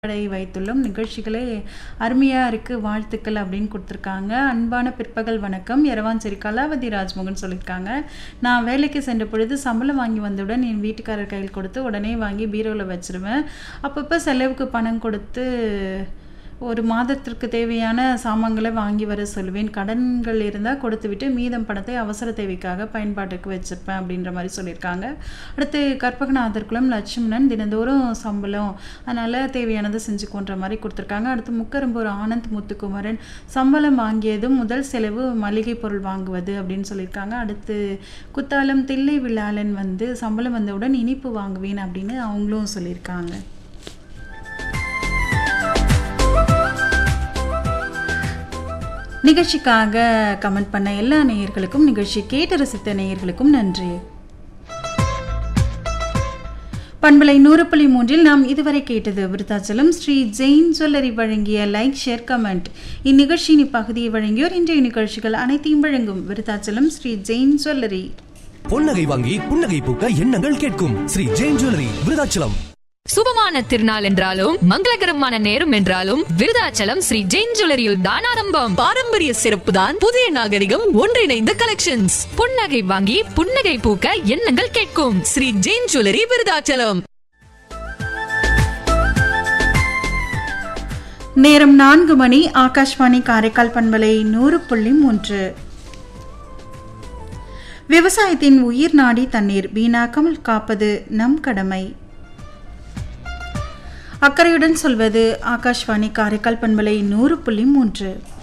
கடை வைத்துள்ளோம் நிகழ்ச்சிகளே அருமையாக இருக்குது வாழ்த்துக்கள் அப்படின்னு கொடுத்துருக்காங்க அன்பான பிற்பகல் வணக்கம் எரவாஞ்சேரி கலாவதி ராஜ்மோகன் சொல்லியிருக்காங்க நான் வேலைக்கு சென்ற பொழுது சம்பளம் வாங்கி வந்தவுடன் என் வீட்டுக்காரர் கையில் கொடுத்து உடனே வாங்கி பீரோவில் வச்சிருவேன் அப்பப்போ செலவுக்கு பணம் கொடுத்து ஒரு மாதத்திற்கு தேவையான சாமான்களை வாங்கி வர சொல்லுவேன் கடன்கள் இருந்தால் கொடுத்துவிட்டு மீதம் பணத்தை அவசர தேவைக்காக பயன்பாட்டுக்கு வச்சுருப்பேன் அப்படின்ற மாதிரி சொல்லியிருக்காங்க அடுத்து கற்பகநாதர்குளம் லட்சுமணன் தினந்தோறும் சம்பளம் அதனால் தேவையானதை செஞ்சுக்கோன்ற மாதிரி கொடுத்துருக்காங்க அடுத்து முக்கரம்பூர் ஆனந்த் முத்துக்குமரன் சம்பளம் வாங்கியதும் முதல் செலவு மளிகை பொருள் வாங்குவது அப்படின்னு சொல்லியிருக்காங்க அடுத்து குத்தாலம் தில்லை விழாலன் வந்து சம்பளம் வந்தவுடன் இனிப்பு வாங்குவேன் அப்படின்னு அவங்களும் சொல்லியிருக்காங்க நிகழ்ச்சிக்காக கமெண்ட் பண்ண எல்லா நேயர்களுக்கும் நிகழ்ச்சி கேட்டு ரசித்த நேயர்களுக்கும் நன்றி பண்பலை நூறு புள்ளி மூன்றில் நாம் இதுவரை கேட்டது விருத்தாச்சலம் ஸ்ரீ ஜெயின் ஜுவல்லரி வழங்கிய லைக் ஷேர் கமெண்ட் இந்நிகழ்ச்சியின் இப்பகுதியை வழங்கியோர் இன்றைய நிகழ்ச்சிகள் அனைத்தையும் வழங்கும் விருத்தாச்சலம் ஸ்ரீ ஜெயின் ஜுவல்லரி பொன்னகை வாங்கி புன்னகை பூக்க எண்ணங்கள் கேட்கும் ஸ்ரீ ஜெயின் ஜுவல்லரி விருதாச்சலம் சுபமான திருநாள் என்றாலும் மங்களகரமான நேரம் என்றாலும் விருதாச்சலம் ஸ்ரீ ஜெயின் ஜுவல்லரியில் தான் ஆரம்பம் பாரம்பரிய சிறப்பு தான் புதிய நாகரிகம் ஒன்றிணைந்த கலெக்ஷன்ஸ் புன்னகை வாங்கி புன்னகை பூக்க எண்ணங்கள் கேட்கும் ஸ்ரீ ஜெயின் ஜுவல்லரி விருதாச்சலம் நேரம் நான்கு மணி ஆகாஷ்வாணி காரைக்கால் பண்பலை நூறு புள்ளி மூன்று விவசாயத்தின் உயிர் நாடி தண்ணீர் வீணாக்காமல் காப்பது நம் கடமை அக்கறையுடன் சொல்வது ஆகாஷ்வாணி காரைக்கால் பண்பலை நூறு புள்ளி மூன்று